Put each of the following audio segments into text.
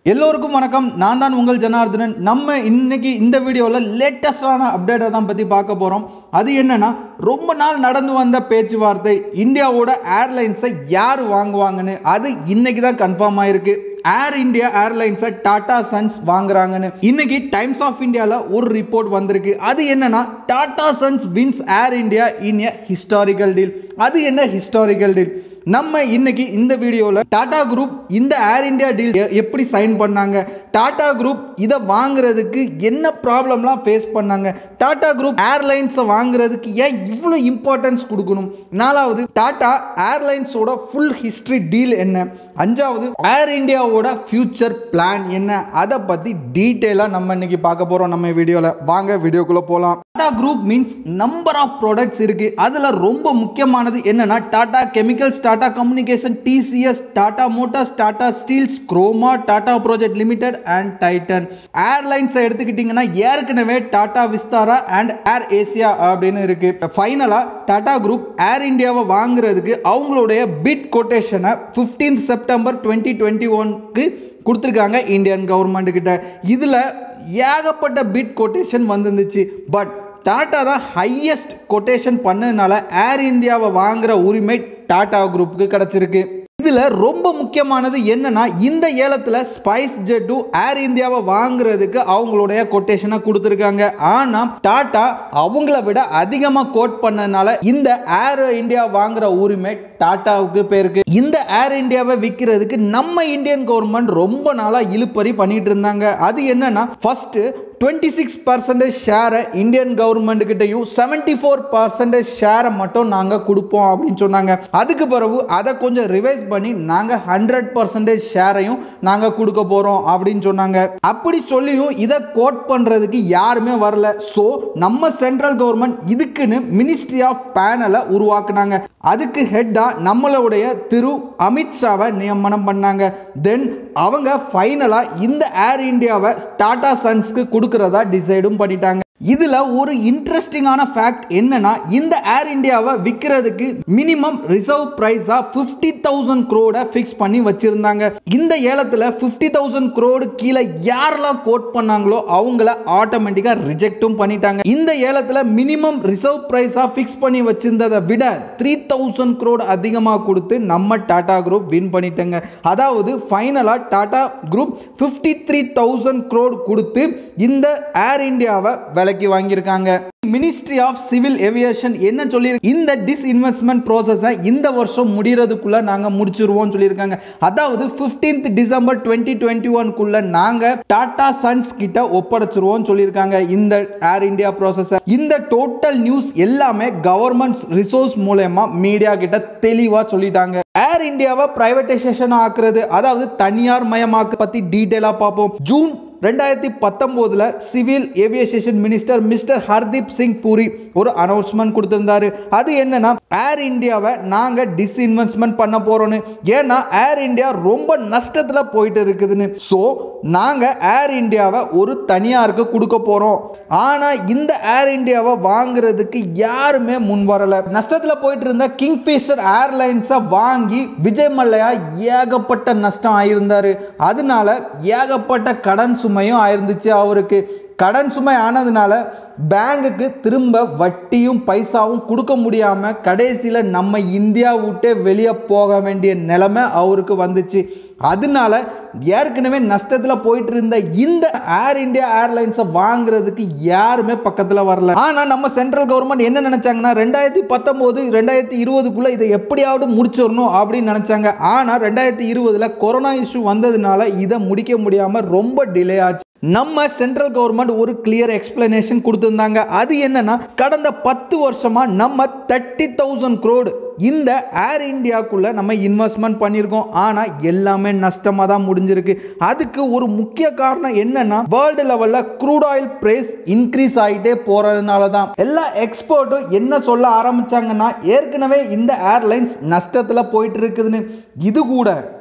எல்லோருக்கும் வணக்கம் நான் தான் உங்கள் ஜனார்தனன் நம்ம இன்னைக்கு இந்த வீடியோவில் லேட்டஸ்டான அப்டேட்டை தான் பற்றி பார்க்க போகிறோம் அது என்னன்னா ரொம்ப நாள் நடந்து வந்த பேச்சுவார்த்தை இந்தியாவோட ஏர்லைன்ஸை யார் வாங்குவாங்கன்னு அது இன்னைக்கு தான் கன்ஃபார்ம் ஆயிருக்கு ஏர் இந்தியா ஏர்லைன்ஸை டாடா சன்ஸ் வாங்குறாங்கன்னு இன்னைக்கு டைம்ஸ் ஆஃப் இந்தியாவில் ஒரு ரிப்போர்ட் வந்திருக்கு அது என்னன்னா Tata sons wins Air India in a historical deal அது என்ன ஹிஸ்டாரிக்கல் டீல் நம்ம இன்னைக்கு இந்த வீடியோவில் டாடா குரூப் இந்த ஏர் இந்தியா டீல் எப்படி சைன் பண்ணாங்க டாடா குரூப் இதை வாங்குறதுக்கு என்ன ப்ராப்ளம்லாம் ஃபேஸ் பண்ணாங்க டாடா குரூப் ஏர்லைன்ஸை வாங்குறதுக்கு ஏன் இவ்வளோ இம்பார்ட்டன்ஸ் கொடுக்கணும் நாலாவது டாடா ஏர்லைன்ஸோட ஃபுல் ஹிஸ்ட்ரி டீல் என்ன அஞ்சாவது ஏர் இந்தியாவோட ஃபியூச்சர் பிளான் என்ன அதை பற்றி டீட்டெயிலாக நம்ம இன்னைக்கு பார்க்க போகிறோம் நம்ம வீடியோவில் வாங்க வீடியோக்குள்ளே போகலாம் Tata group means number of products இருக்குது அதில் ரொம்ப முக்கியமானது என்னன்னா Tata chemicals Tata communication TCS Tata motors Tata steels Croma Tata project limited and Titan ஏர்லைன்ஸை எடுத்துக்கிட்டிங்கன்னா ஏற்கனவே Tata Vistara and Air Asia அப்படின்னு இருக்கு ஃபைனலாக டாடா குரூப் ஏர் இந்தியாவை வாங்குறதுக்கு அவங்களுடைய பிட் கொட்டேஷனை ஃபிஃப்டீன்த் செப்டம்பர் டுவெண்ட்டி டுவெண்ட்டி ஒன்க்கு கொடுத்துருக்காங்க இந்தியன் கவர்மெண்ட் கிட்ட இதில் ஏகப்பட்ட பிட் கொட்டேஷன் வந்துருந்துச்சு பட் டாடா தான் ஹையஸ்ட் கொட்டேஷன் பண்ணதுனால ஏர் இந்தியாவை வாங்குற உரிமை டாடா குரூப்புக்கு கிடச்சிருக்கு இதில் ரொம்ப முக்கியமானது என்னன்னா இந்த ஏலத்தில் ஸ்பைஸ் ஜெட்டும் ஏர் இந்தியாவை வாங்குறதுக்கு அவங்களுடைய கொட்டேஷனை கொடுத்துருக்காங்க ஆனால் டாடா அவங்கள விட அதிகமாக கோட் பண்ணதுனால இந்த ஏர் இந்தியா வாங்குற உரிமை டாட்டாவுக்கு போயிருக்கு இந்த ஏர் இந்தியாவை விற்கிறதுக்கு நம்ம இந்தியன் கவர்மெண்ட் ரொம்ப நாளாக இழுப்பறி பண்ணிட்டு இருந்தாங்க அது என்னன்னா ஃபர்ஸ்ட் டுவெண்ட்டி சிக்ஸ் பர்சன்டேஜ் ஷேரை இந்தியன் கவர்மெண்ட் கிட்டையும் செவன்டி ஃபோர் பர்சன்டேஜ் ஷேரை மட்டும் நாங்கள் கொடுப்போம் அப்படின்னு சொன்னாங்க அதுக்கு பிறகு அதை கொஞ்சம் ரிவைஸ் பண்ணி நாங்கள் ஹண்ட்ரட் பர்சன்டேஜ் ஷேரையும் நாங்கள் கொடுக்க போகிறோம் அப்படின்னு சொன்னாங்க அப்படி சொல்லியும் இதை கோட் பண்ணுறதுக்கு யாருமே வரல ஸோ நம்ம சென்ட்ரல் கவர்மெண்ட் இதுக்குன்னு மினிஸ்ட்ரி ஆஃப் பேனலை உருவாக்குனாங்க அதுக்கு ஹெட்டாக நம்மளுடைய திரு அமித்ஷாவை நியமனம் பண்ணாங்க தென் அவங்க ஃபைனலாக இந்த ஏர் இந்தியாவை டாடா சன்ஸ்க்கு கொடுக்கறதா டிசைடும் பண்ணிட்டாங்க இதில் ஒரு இன்ட்ரெஸ்டிங்கான ஃபேக்ட் என்னன்னா இந்த ஏர் இந்தியாவை விற்கிறதுக்கு மினிமம் ரிசர்வ் ப்ரைஸாக ஃபிஃப்டி தௌசண்ட் க்ரோடை ஃபிக்ஸ் பண்ணி வச்சிருந்தாங்க இந்த ஏலத்தில் ஃபிஃப்டி தௌசண்ட் க்ரோடு கீழே யாரெல்லாம் கோட் பண்ணாங்களோ அவங்கள ஆட்டோமேட்டிக்காக ரிஜெக்டும் பண்ணிட்டாங்க இந்த ஏலத்தில் மினிமம் ரிசர்வ் ப்ரைஸாக ஃபிக்ஸ் பண்ணி வச்சிருந்ததை விட த்ரீ தௌசண்ட் க்ரோடு அதிகமாக கொடுத்து நம்ம டாடா குரூப் வின் பண்ணிட்டாங்க அதாவது ஃபைனலாக Tata group fifty three thousand crore கொடுத்து இந்த ஏர் இந்தியாவை விலைக்கு வாங்கியிருக்காங்க மினிஸ்ட்ரி ஆஃப் சிவில் ஏவியேஷன் என்ன சொல்லியிருக்கு இந்த டிஸ்இன்வெஸ்ட்மெண்ட் ப்ராசஸை இந்த வருஷம் முடிகிறதுக்குள்ள நாங்கள் முடிச்சிருவோம் சொல்லியிருக்காங்க அதாவது ஃபிஃப்டீன்த் டிசம்பர் டுவெண்ட்டி டுவெண்ட்டி ஒன்குள்ள நாங்கள் டாடா சன்ஸ் கிட்ட ஒப்படைச்சிருவோம் சொல்லியிருக்காங்க இந்த ஏர் இந்தியா ப்ராசஸை இந்த டோட்டல் நியூஸ் எல்லாமே கவர்மெண்ட் ரிசோர்ஸ் மூலயமா மீடியா கிட்ட தெளிவாக சொல்லிட்டாங்க ஏர் இந்தியாவை பிரைவேட்டைசேஷன் ஆக்குறது அதாவது தனியார் மயமாக்கு பற்றி டீட்டெயிலாக பார்ப்போம் ஜூன் ரெண்டாயிரத்தி பத்தொம்போதில் civil aviation minister mister Hardeep Singh Puri ஒரு அனௌன்ஸ்மெண்ட் கொடுத்துருந்தாரு அது என்னன்னா ஏர் இந்தியாவை நாங்கள் டிஸ்இன்வெஸ்ட்மெண்ட் பண்ண போகிறோன்னு ஏன்னா ஏர் இந்தியா ரொம்ப நஷ்டத்தில் போயிட்டு இருக்குதுன்னு ஸோ நாங்கள் ஏர் இந்தியாவை ஒரு தனியாருக்கு கொடுக்க போகிறோம் ஆனால் இந்த ஏர் இந்தியாவை வாங்குறதுக்கு யாருமே முன் வரலை நஷ்டத்தில் போயிட்டு இருந்த கிங்ஃபிஷர் ஏர்லைன்ஸை வாங்கி விஜய் மல்லையா ஏகப்பட்ட நஷ்டம் ஆயிருந்தார் அதனால ஏகப்பட்ட கடன் சுமையும் ஆயிருந்துச்சு அவருக்கு கடன் சுமை ஆனதுனால பேங்குக்கு திரும்ப வட்டியும் பைசாவும் கொடுக்க முடியாமல் கடைசியில் நம்ம இந்தியா விட்டே வெளியே போக வேண்டிய நிலைமை அவருக்கு வந்துச்சு அதனால ஏற்கனவே நஷ்டத்தில் போயிட்டு இருந்த இந்த ஏர் இந்தியா ஏர்லைன்ஸை வாங்குறதுக்கு யாருமே பக்கத்தில் வரல ஆனால் நம்ம சென்ட்ரல் கவர்மெண்ட் என்ன நினச்சாங்கன்னா ரெண்டாயிரத்தி பத்தொம்போது ரெண்டாயிரத்தி இருபதுக்குள்ளே இதை எப்படியாவது முடிச்சிடணும் அப்படின்னு நினச்சாங்க ஆனால் ரெண்டாயிரத்தி இருபதில் கொரோனா இஷ்யூ வந்ததுனால இதை முடிக்க முடியாமல் ரொம்ப டிலே ஆச்சு நம்ம சென்ட்ரல் கவர்மெண்ட் ஒரு கிளியர் எக்ஸ்பிளனேஷன் கொடுத்துருந்தாங்க அது என்னன்னா கடந்த பத்து வருஷமா நம்ம தேர்ட்டி தௌசண்ட் க்ரோடு இந்த ஏர் இந்தியாவுக்குள்ள நம்ம இன்வெஸ்ட்மெண்ட் பண்ணியிருக்கோம் ஆனால் எல்லாமே நஷ்டமாக தான் முடிஞ்சிருக்கு அதுக்கு ஒரு முக்கிய காரணம் என்னன்னா வேர்ல்டு லெவலில் க்ரூட் ஆயில் பிரைஸ் இன்க்ரீஸ் ஆகிட்டே போகிறதுனால தான் எல்லா எக்ஸ்பர்ட்டும் என்ன சொல்ல ஆரம்பிச்சாங்கன்னா ஏற்கனவே இந்த ஏர்லைன்ஸ் நஷ்டத்தில் போயிட்டு இருக்குதுன்னு இது கூட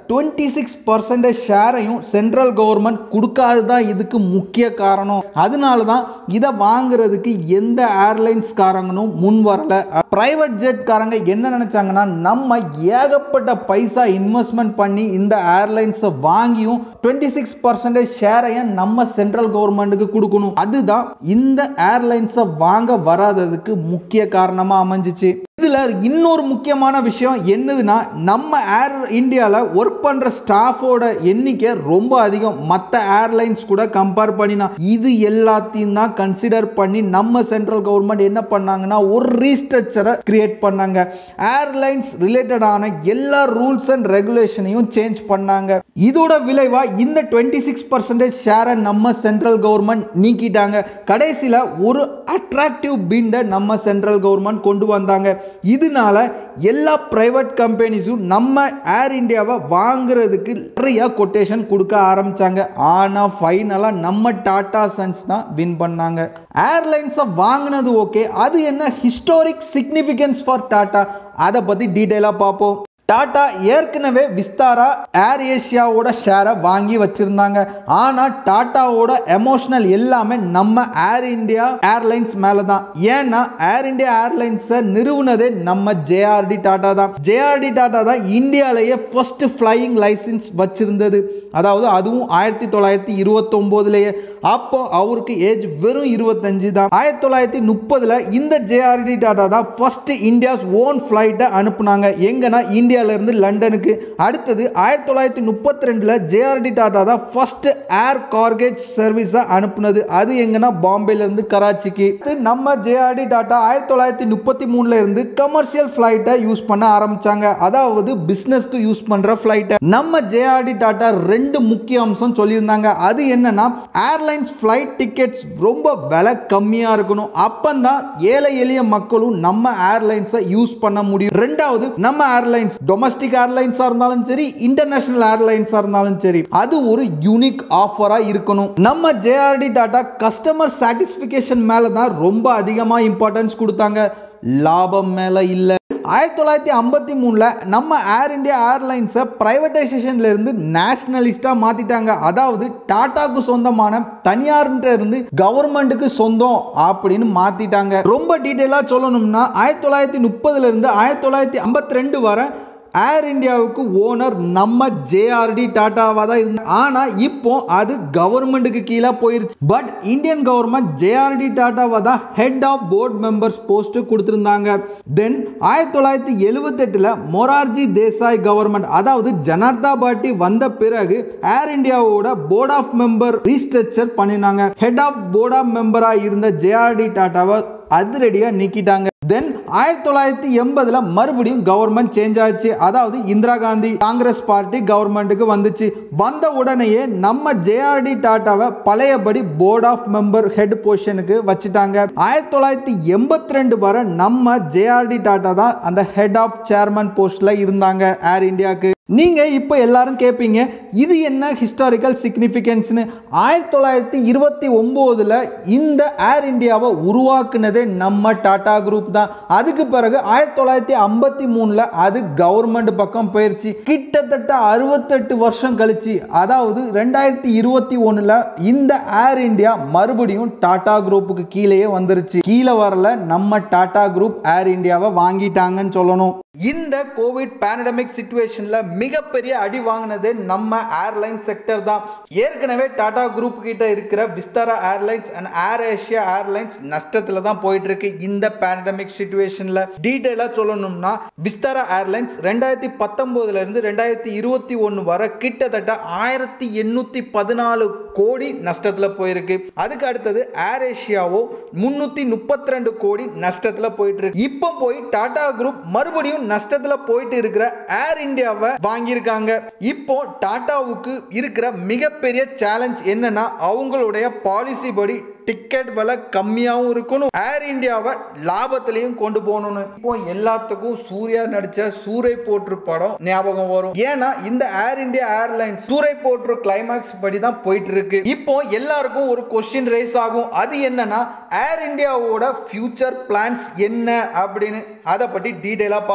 டுவெண்ட்டி சிக்ஸ் பர்சன்டேஜ் ஷேரையும் சென்ட்ரல் கவர்மெண்ட் கொடுக்காது தான் இதுக்கு முக்கிய காரணம் அதனால தான் இதை வாங்குறதுக்கு எந்த ஏர்லைன்ஸ்காரங்களும் முன் வரல பிரைவேட் ஜெட்காரங்க என்ன நினைச்சாங்கன்னா நம்ம ஏகப்பட்ட பைசா இன்வெஸ்ட்மெண்ட் பண்ணி இந்த ஏர்லைன்ஸை வாங்கியும் டுவெண்ட்டி சிக்ஸ் பர்சன்டேஜ் ஷேரையும் நம்ம சென்ட்ரல் கவர்மெண்ட்டுக்கு கொடுக்கணும் அதுதான் இந்த ஏர்லைன்ஸை வாங்க வராததுக்கு முக்கிய காரணமாக அமைஞ்சிச்சு இதில் இன்னொரு முக்கியமான விஷயம் என்னதுன்னா நம்ம ஏர் இந்தியாவில் ஒர்க் பண்ணுற ஸ்டாஃபோட எண்ணிக்கை ரொம்ப அதிகம் மற்ற ஏர்லைன்ஸ் கூட கம்பேர் பண்ணினா இது எல்லாத்தையும் தான் கன்சிடர் பண்ணி நம்ம சென்ட்ரல் கவர்மெண்ட் என்ன பண்ணாங்கன்னா ஒரு ரீஸ்ட்ரக்சரை கிரியேட் பண்ணாங்க ஏர்லைன்ஸ் ரிலேட்டடான எல்லா ரூல்ஸ் அண்ட் ரெகுலேஷனையும் சேஞ்ச் பண்ணாங்க இதோட விளைவா இந்த டுவெண்ட்டி சிக்ஸ் பர்சன்டேஜ் ஷேரை நம்ம சென்ட்ரல் கவர்மெண்ட் நீக்கிட்டாங்க கடைசியில் ஒரு அட்ராக்டிவ் பிண்டை நம்ம சென்ட்ரல் கவர்மெண்ட் கொண்டு வந்தாங்க இதனால எல்லா பிரைவேட் கம்பெனிஸும் நம்ம ஏர் இந்தியாவை வாங்குறதுக்கு நிறைய கொட்டேஷன் கொடுக்க ஆரம்பிச்சாங்க ஆனால் ஃபைனலாக நம்ம டாடா சன்ஸ் தான் வின் பண்ணாங்க ஏர்லைன்ஸை வாங்கினது ஓகே அது என்ன ஹிஸ்டாரிக் சிக்னிஃபிகன்ஸ் ஃபார் டாடா அதை பற்றி டீட்டெயிலாக பார்ப்போம் டாடா ஏற்கனவே விஸ்தாரா ஏர் ஏஷியாவோட ஷேரை வாங்கி வச்சிருந்தாங்க ஆனால் டாட்டாவோட எமோஷனல் எல்லாமே நம்ம ஏர் இந்தியா ஏர்லைன்ஸ் மேலே தான் ஏன்னா ஏர் இந்தியா ஏர்லைன்ஸை நிறுவனதே நம்ம ஜேஆர்டி டாடா தான் ஜேஆர்டி டாடா தான் இந்தியாவிலேயே ஃபர்ஸ்ட் ஃப்ளையிங் லைசன்ஸ் வச்சிருந்தது அதாவது அதுவும் ஆயிரத்தி தொள்ளாயிரத்தி இருபத்தொம்போதுலேயே அப்போ அவருக்கு ஏஜ் வெறும் இருபத்தஞ்சு தான் ஆயிரத்தி தொள்ளாயிரத்தி முப்பதில் இந்த ஜேஆர்டி டாடா தான் ஃபர்ஸ்ட் இந்தியாஸ் ஓன் ஃப்ளைட்டை அனுப்புனாங்க எங்கன்னா இந்தியாவிலேருந்து லண்டனுக்கு அடுத்தது ஆயிரத்தி தொள்ளாயிரத்தி முப்பத்தி ரெண்டில் ஜேஆர்டி டாடா தான் ஃபர்ஸ்ட் ஏர் கார்கேஜ் சர்வீஸை அனுப்புனது அது எங்கன்னா பாம்பேலேருந்து கராச்சிக்கு அடுத்து நம்ம ஜேஆர்டி டாடா ஆயிரத்தி தொள்ளாயிரத்தி முப்பத்தி மூணுல இருந்து கமர்ஷியல் ஃப்ளைட்டை யூஸ் பண்ண ஆரம்பிச்சாங்க அதாவது பிஸ்னஸ்க்கு யூஸ் பண்ணுற ஃப்ளைட்டை நம்ம ஜேஆர்டி டாடா ரெண்டு முக்கிய அம்சம் சொல்லியிருந்தாங்க அது என்னன்னா ஏர்லைன்ஸ் ஃப்ளைட் டிக்கெட்ஸ் ரொம்ப விலை கம்மியாக இருக்கணும் அப்பந்தான் ஏழை எளிய மக்களும் நம்ம ஏர்லைன்ஸை யூஸ் பண்ண முடியும் ரெண்டாவது நம்ம ஏர்லைன்ஸ் டொமஸ்டிக் ஏர்லைன்ஸாக இருந்தாலும் சரி இன்டர்நேஷனல் ஏர்லைன்ஸாக இருந்தாலும் சரி அது ஒரு யூனிக் ஆஃபராக இருக்கணும் நம்ம ஜேஆர்டி டாடா கஸ்டமர் சாட்டிஸ்ஃபிகேஷன் மேலே தான் ரொம்ப அதிகமாக இம்பார்ட்டன்ஸ் கொடுத்தாங்க லாபம் மேலே இல்லை ஆயிரத்தி தொள்ளாயிரத்தி ஐம்பத்தி மூணில் நம்ம ஏர் இந்தியா ஏர்லைன்ஸை ப்ரைவேட்டைசேஷன்ல இருந்து நேஷனலிஸ்டாக மாற்றிட்டாங்க அதாவது டாட்டாக்கு சொந்தமான தனியார்ன்ற இருந்து கவர்மெண்ட்டுக்கு சொந்தம் அப்படின்னு மாற்றிட்டாங்க ரொம்ப டீட்டெயிலாக சொல்லணும்னா ஆயிரத்தி தொள்ளாயிரத்தி முப்பதுல இருந்து ஆயிரத்தி தொள்ளாயிரத்தி ஐம்பத்தி ரெண்டு வரை ஏர் இந்தியாவுக்கு ஓனர் நம்ம ஜேஆர்டி டாட்டாவாக தான் இருந்தாங்க ஆனால் இப்போ அது கவர்மெண்ட்டுக்கு கீழே போயிருச்சு பட் இந்தியன் கவர்மெண்ட் ஜேஆர்டி டாட்டாவை தான் head of board members post கொடுத்துருந்தாங்க தென் ஆயிரத்தி தொள்ளாயிரத்தி எழுவத்தெட்டில் மொரார்ஜி தேசாய் கவர்மெண்ட் அதாவது ஜனார்தா பாட்டி வந்த பிறகு ஏர் இந்தியாவோட போர்ட் ஆஃப் மெம்பர் ரீஸ்ட்ரக்சர் பண்ணினாங்க ஹெட் ஆஃப் போர்ட் ஆஃப் மெம்பராக இருந்த ஜேஆர்டி டாட்டாவை அதிரடியாக நீக்கிட்டாங்க தென் ஆயிரத்தி தொள்ளாயிரத்தி எண்பதுல மறுபடியும் கவர்மெண்ட் சேஞ்ச் ஆச்சு அதாவது இந்திரா காந்தி காங்கிரஸ் பார்ட்டி கவர்மெண்ட்டுக்கு வந்துச்சு வந்த உடனேயே நம்ம ஜேஆர்டி டாட்டாவை பழையபடி போர்ட் ஆஃப் மெம்பர் ஹெட் பொசிஷனுக்கு வச்சுட்டாங்க ஆயிரத்தி தொள்ளாயிரத்தி எண்பத்தி ரெண்டு வரை நம்ம ஜேஆர்டி டாட்டா தான் அந்த ஹெட் ஆஃப் சேர்மன் போஸ்ட்ல இருந்தாங்க ஏர் இந்தியாவுக்கு நீங்க இப்போ எல்லாரும் கேட்பீங்க இது என்ன ஹிஸ்டாரிக்கல் சிக்னிஃபிகன்ஸ்னு ஆயிரத்தி தொள்ளாயிரத்தி இருபத்தி ஒம்போதுல இந்த ஏர் இந்தியாவை உருவாக்குனதே நம்ம டாடா குரூப் தான் அதுக்கு பிறகு ஆயிரத்தி தொள்ளாயிரத்தி ஐம்பத்தி மூணுல அது கவர்மெண்ட் பக்கம் போயிருச்சு கிட்டத்தட்ட அறுபத்தெட்டு வருஷம் கழிச்சு அதாவது ரெண்டாயிரத்தி இருபத்தி ஒண்ணுல இந்த ஏர் இந்தியா மறுபடியும் டாடா குரூப்புக்கு கீழேயே வந்துருச்சு கீழே வரல நம்ம டாடா குரூப் ஏர் இந்தியாவை வாங்கிட்டாங்கன்னு சொல்லணும் இந்த கோவிட் பேண்டமிக் சுச்சுவேஷன்ல மிகப்பெரிய அடி வாங்கினது நம்ம ஏர்லைன் செக்டர் தான் ஏற்கனவே டாடா குரூப் கிட்ட இருக்கிற Vistara airlines and Air Asia airlines நஷ்டத்துல தான் போயிட்டு இருக்கு இந்த பேண்டமிக் சுச்சுவேஷன்ல டீட்டெயிலாக சொல்லணும்னா விஸ்தாரா ஏர்லைன்ஸ் ரெண்டாயிரத்தி பத்தொன்பதுல இருந்து ரெண்டாயிரத்தி இருபத்தி ஒன்று வரை கிட்டத்தட்ட ஆயிரத்தி எண்ணூத்தி பதினாலு கோடி நஷ்டத்துல போயிருக்கு அதுக்கு அடுத்தது ஏர் ஏஷியாவோ முன்னூத்தி முப்பத்தி ரெண்டு கோடி நஷ்டத்துல போயிட்டு இருக்கு இப்போ போய் டாடா குரூப் மறுபடியும் நஷ்டத்துல போயிட்டு இருக்கிற ஏர் இந்தியாவை வாங்கியிருக்காங்க இப்போ டாட்டாவுக்கு இருக்கிற மிகப்பெரிய சேலஞ்ச் என்னன்னா அவங்களுடைய பாலிசி படி டிக்கெட் விலை கம்மியாகவும் இருக்கணும் ஏர் இந்தியாவை லாபத்திலையும் கொண்டு போகணும்னு இப்போ எல்லாத்துக்கும் சூர்யா நடிச்ச சூரை போற்று படம் ஞாபகம் வரும் ஏன்னா இந்த ஏர் இந்தியா ஏர்லைன்ஸ் சூரை போற்று கிளைமேக்ஸ் படி தான் போயிட்டு இருக்கு இப்போ எல்லாருக்கும் ஒரு கொஸ்டின் ரைஸ் ஆகும் அது என்னன்னா ஏர் இந்தியாவோட ஃபியூச்சர் பிளான்ஸ் என்ன அப்படின்னு அதை பற்றி டீட்டெயிலாக பார்ப்போம்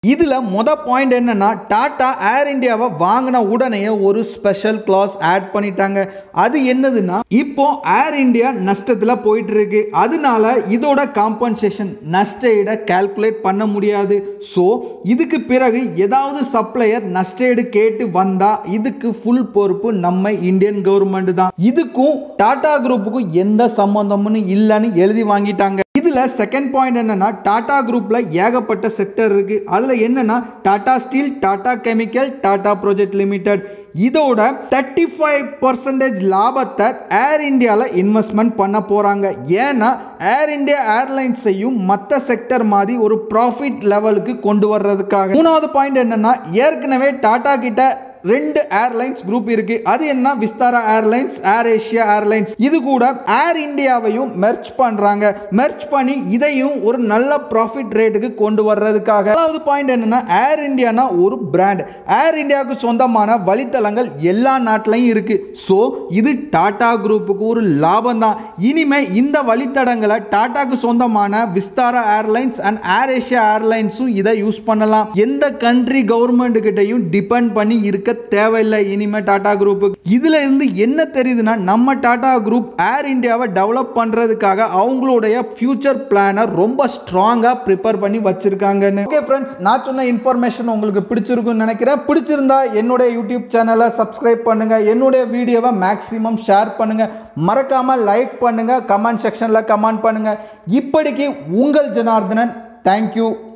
இதுல மொத பாயிண்ட் என்னன்னா டாடா ஏர் இந்தியாவை வாங்கின உடனே ஒரு ஸ்பெஷல் கிளாஸ் ஆட் பண்ணிட்டாங்க அது என்னதுன்னா இப்போ ஏர் இந்தியா நஷ்டத்துல போயிட்டு இருக்கு அதனால இதோட காம்பன்சேஷன் நஷ்டஈட கால்குலேட் பண்ண முடியாது ஸோ இதுக்கு பிறகு ஏதாவது சப்ளையர் நஷ்டஈடு கேட்டு வந்தா இதுக்கு ஃபுல் பொறுப்பு நம்ம இந்தியன் கவர்மெண்ட் தான் இதுக்கும் டாடா குரூப்புக்கும் எந்த சம்பந்தமும் இல்லைன்னு எழுதி வாங்கிட்டாங்க இதுல செகண்ட் பாயிண்ட் என்னன்னா டாடா குரூப்ல ஏகப்பட்ட செக்டர் இருக்கு அதுல என்னன்னா Tata steel Tata chemical Tata project limited இதோட தேர்ட்டி ஃபைவ் பர்சன்டேஜ் லாபத்தை ஏர் இந்தியாவில் இன்வெஸ்ட்மெண்ட் பண்ண போகிறாங்க ஏன்னா ஏர் இந்தியா ஏர்லைன்ஸையும் மற்ற செக்டர் மாதிரி ஒரு ப்ராஃபிட் லெவலுக்கு கொண்டு வர்றதுக்காக மூணாவது பாயிண்ட் என்னன்னா ஏற்கனவே டாடா கிட்ட ரெண்டு ஏர்லைன்ஸ் குரூப் இருக்கு அது என்ன Vistara airlines Air Asia airlines இது கூட ஏர் இந்தியாவையும் மெர்ச் பண்றாங்க மெர்ச் பண்ணி இதையும் ஒரு நல்ல ப்ராஃபிட் ரேட்டுக்கு கொண்டு வர்றதுக்காக அதாவது பாயிண்ட் என்னன்னா ஏர் இந்தியானா ஒரு பிராண்ட் ஏர் இந்தியாவுக்கு சொந்தமான வழித்தளங்கள் எல்லா நாட்டிலையும் இருக்கு ஸோ இது டாடா குரூப்புக்கு ஒரு லாபம் தான் இனிமே இந்த வழித்தடங்களை டாடாக்கு சொந்தமான Vistara airlines and Air Asia ஏர்லைன்ஸும் இதை யூஸ் பண்ணலாம் எந்த கண்ட்ரி கவர்மெண்ட் கிட்டையும் டிபெண்ட் பண்ணி இருக்க தேவையில்லை இனிமே டாடா குரூப்புக்கு இதுல இருந்து என்ன தெரியுதுன்னா நம்ம டாடா குரூப் ஏர் இந்தியாவை டெவலப் பண்றதுக்காக அவங்களுடைய ஃபியூச்சர் பிளானை ரொம்ப ஸ்ட்ராங்கா ப்ரிப்பேர் பண்ணி வச்சிருக்காங்கன்னு ஓகே ஃப்ரெண்ட்ஸ் நான் சொன்ன இன்ஃபர்மேஷன் உங்களுக்கு பிடிச்சிருக்குன்னு நினைக்கிறேன் பிடிச்சிருந்தா என்னுடைய யூடியூப் சேனலை சப்ஸ்கிரைப் பண்ணுங்க என்னுடைய வீடியோவை மேக்ஸிமம் ஷேர் பண்ணுங்க மறக்காம லைக் பண்ணுங்க கமெண்ட் செக்ஷன்ல கமெண்ட் பண்ணுங்க இப்படிக்கு உங்கள் ஜனார்தனன் தேங்க்யூ